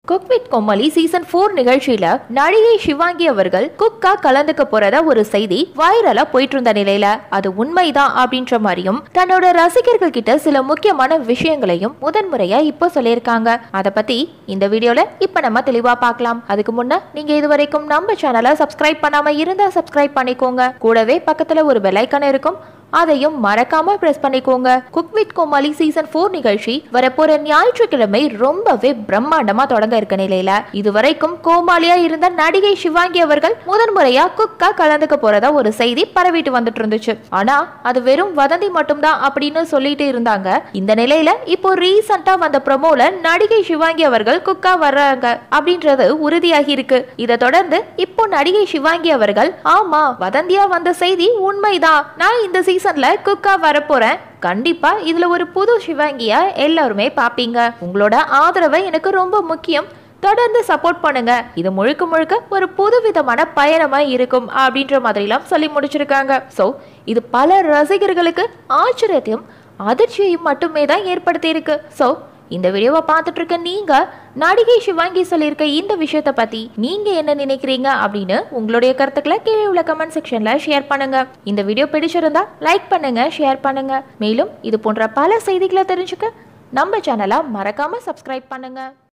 cook with Comali season four நிகழ்ச்சியில நடிகை சிவாங்கி அவர்கள் குக்கா கலந்துக்க போறதா ஒரு செய்தி வைரலா போயிட்டு இருந்த நிலையில அது உண்மைதான் அப்படின்ற மாதிரியும் தன்னோட ரசிகர்கள் கிட்ட சில முக்கியமான விஷயங்களையும் முதன்முறையா இப்போ சொல்லியிருக்காங்க அத பத்தி இந்த வீடியோல இப்ப நம்ம தெளிவா பார்க்கலாம் அதுக்கு முன்ன நீங்க இது வரைக்கும் நம்ம சேனலை சப்ஸ்கிரைப் பண்ணாம இருந்தா சப்ஸ்கிரைப் பண்ணிக்கோங்க கூடவே பக்கத்துல ஒரு பெல் ஐக்கான் இருக்கும் அதையும் மறக்காம பிரஸ் பண்ணிக்கோங்க cook with Comali season four நிகழ்ச்சி வரப்போற ஞாயிற்றுக்கிழமை ரொம்பவே பிரம்மாண்டமா தொடங்க இருக்க நிலையில இதுவரைக்கும் கோமாளியா இருந்த நடிகை சிவாங்கி அவர்கள் முதன்முறையா குக்கா கலந்துக்க போறதா ஒரு செய்தி பரவிட்டு வந்துட்டு இருந்துச்சு ஆனா அது வெறும் வதந்தி மட்டும்தான் அப்படின்னு சொல்லிட்டு இருந்தாங்க இந்த நிலையில இப்போ ரீசெண்டா வந்த ப்ரமோல நடிகை சிவாங்கி அவர்கள் குக்கா வர்றாங்க அப்படின்றது உறுதியாகி இருக்கு இதை தொடர்ந்து இப்போ நடிகை சிவாங்கி அவர்கள் ஆமா வதந்தியா வந்த செய்தி உண்மைதான் நான் இந்த சீசன்ல குக்கா வரப்போறேன் கண்டிப்பா இதுல ஒரு புது சிவாங்கியா எல்லாருமே பாப்பீங்க உங்களோட ஆதரவை எனக்கு ரொம்ப முக்கியம் தொடர்ந்து சப்போர்ட் பண்ணுங்க இது முழுக்க முழுக்க ஒரு புதுவிதமான பயணமா இருக்கும் அப்படின்ற மாதிரிலாம் சொல்லி முடிச்சிருக்காங்க சோ இது பல ரசிகர்களுக்கு ஆச்சரியத்தையும் அதிர்ச்சியையும் மட்டுமே தான் ஏற்படுத்தி இருக்கு சோ இந்த வீடியோவை பார்த்துட்டு இருக்க நீங்க நடிகை சிவாங்கி சொல்லியிருக்க இந்த விஷயத்த பத்தி நீங்க என்ன நினைக்கிறீங்க அப்படின்னு உங்களுடைய கருத்துக்களை கீழே உள்ள கமெண்ட் செக்ஷன்ல ஷேர் பண்ணுங்க இந்த வீடியோ பிடிச்சிருந்தா லைக் பண்ணுங்க ஷேர் பண்ணுங்க மேலும் இது போன்ற பல செய்திகளை தெரிஞ்சுக்க நம்ம சேனலை மறக்காம சப்ஸ்கிரைப் பண்ணுங்க